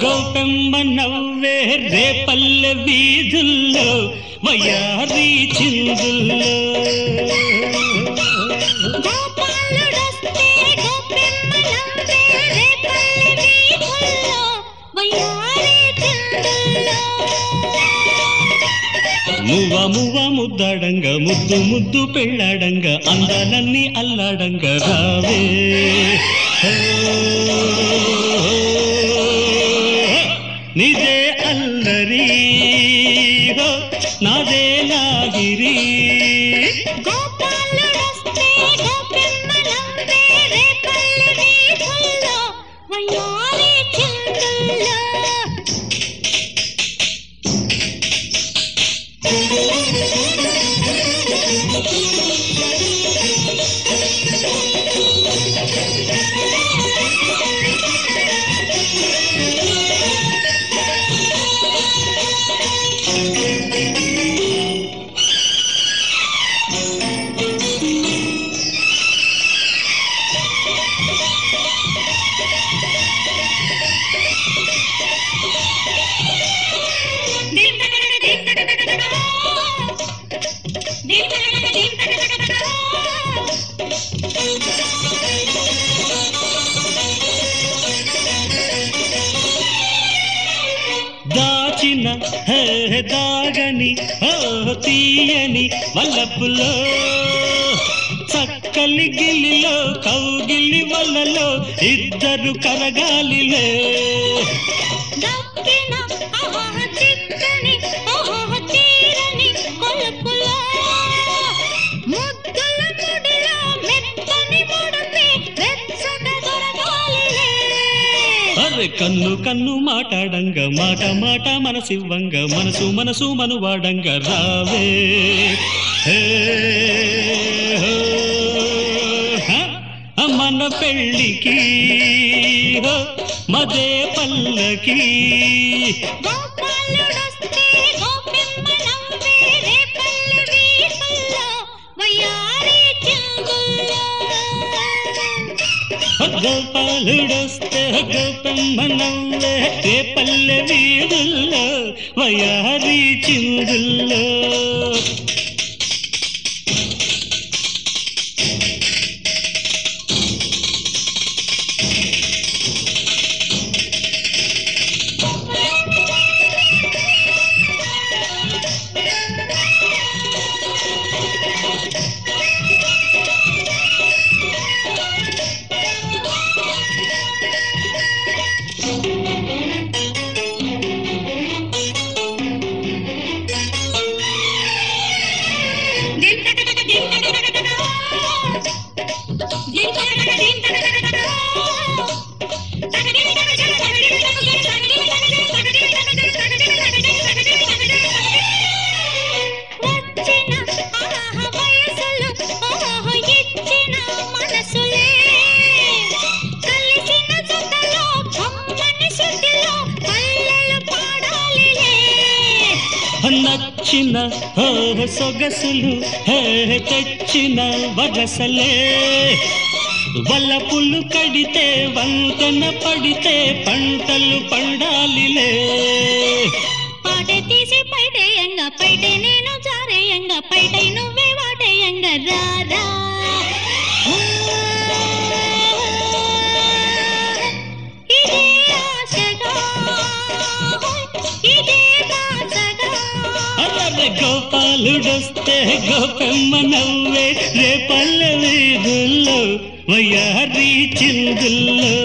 గోపెమ్మ నవ్వే రేపల్లె వీధుల్లో వయారి చిందుల్లో గోపాలుడొస్తే గోపెమ్మ నవ్వే రేపల్లె వీధుల్లో వయ్యారి చిందుల్లో మువ్వ మువ్వ ముద్దాడంగ ముద్దు ముద్దు పెళ్ళాడంగ అందాలన్నీ అల్లాడంగ రావే ఓ, నిదే అల్లరి హో, నాదే లాగిరి గోపాలుడొస్తే గోపెమ్మ నవ్వే రేపల్లె వీధుల్లో వయ్యారి చిందుల్లో దాచిన హే దాగని ఓ తీయని వల్లపులో చక్కలి గిల్లిలో కౌగిలి వల్లలో ఇద్దరు కరగాలిలే దక్కిన ఆహా చిక్కని ఆహా తీరని కొలుపులో ముద్దుల ముడిలో మెత్తని ముడిపి వెచ్చగా దొరగాలిలే అరే కన్ను కన్ను మాటాడంగ మాట మాట మనసివ్వంగ మనసు మనసు మనువాడంగ రావే హే, హో, హ, మన పెళ్ళికి హో, మదే పల్లకి గోపాలుడొస్తే గోపెమ్మ నవ్వే రేపల్లె వీధుల్లో వయ్యారి చిందుల్లో గోపాలుడొస్తే గోపమ్మ నవ్వే రే పల్లె వీధుల్లో వయారి చిందుల్లో వచ్చిన ఆహా వయసులు ఆహా ఇచ్చిన మనసులే కలిసిన జతలో కమ్మని శృతిలో పల్లెలు పాడాలిలే నచ్చిన హో సొగసులు హే తెచ్చిన వరసలే వల్లపులు కడితే వంతెన పడితే పంటలు పండాలిలే పాటే తీసి పైటేయంగా పైటే నేను జారేయంగా పైటై నువ్వే వాటేయంగా రారా ఇదే ఆశగా ఇదే బాసగా అరే గోపాలుడొస్తే గోపెమ్మ నవ్వే రే పల్లె వీధుల్లో వయ్యారి చిందుల్లో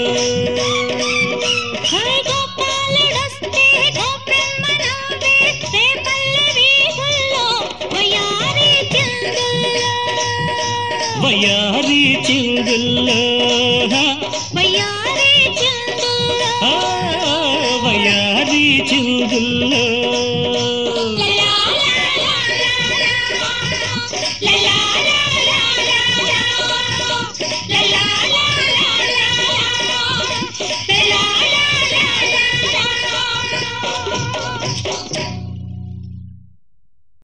హై గోపాలుడొస్తే గోపెమ్మ నవ్వే రేపల్లె వీధుల్లో వయ్యారి చిందుల్లో వయ్యారి చిందుల్లో